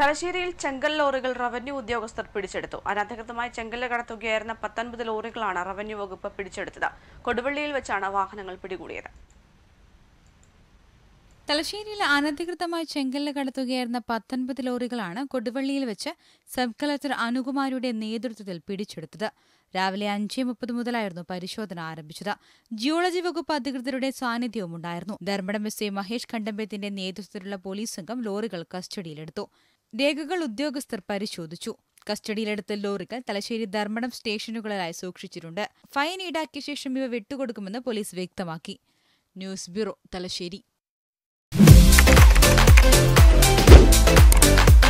തലശ്ശേരിയിൽ ചെങ്കൽ ലോറികൾ റവന്യൂ ഉദ്യോഗസ്ഥർ പിടിച്ചെടുത്തു അനധികൃതമായി ചെങ്കല്ല് കടത്തുകയായിരുന്ന പത്തൊൻപത് ലോറികളാണ് റവന്യൂ വകുപ്പ് പിടിച്ചെടുത്തത് കൊടുവള്ളിയിൽ വെച്ചാണ് വാഹനങ്ങൾ പിടികൂടിയത് തലശ്ശേരിയിൽ അനധികൃതമായി ചെങ്കല്ല് കടത്തുകയായിരുന്ന പത്തൊൻപത് ലോറികളാണ് കൊടുവള്ളിയിൽ വെച്ച് സബ് കളക്ടർ അനുകുമാരിയുടെ നേതൃത്വത്തിൽ പിടിച്ചെടുത്തത് രാവിലെ അഞ്ചേ മുപ്പത് മുതലായിരുന്നു പരിശോധന ആരംഭിച്ചത് ജിയോളജി വകുപ്പ് അധികൃതരുടെ സാന്നിധ്യവും ഉണ്ടായിരുന്നു ധർമ്മടം എസ് എ മഹേഷ് ഖണ്ഡമ്പത്തിന്റെ നേതൃത്വത്തിലുള്ള പോലീസ് സംഘം ലോറികൾ കസ്റ്റഡിയിലെടുത്തു രേഖകൾ ഉദ്യോഗസ്ഥർ പരിശോധിച്ചു കസ്റ്റഡിയിലെടുത്ത ലോറികൾ തലശ്ശേരി ധർമ്മടം സ്റ്റേഷനുകളിലായി സൂക്ഷിച്ചിട്ടുണ്ട് ഫൈൻ ഈടാക്കിയ ശേഷം ഇവ വിട്ടുകൊടുക്കുമെന്ന് പോലീസ് വ്യക്തമാക്കി ന്യൂസ് ബ്യൂറോ തലശ്ശേരി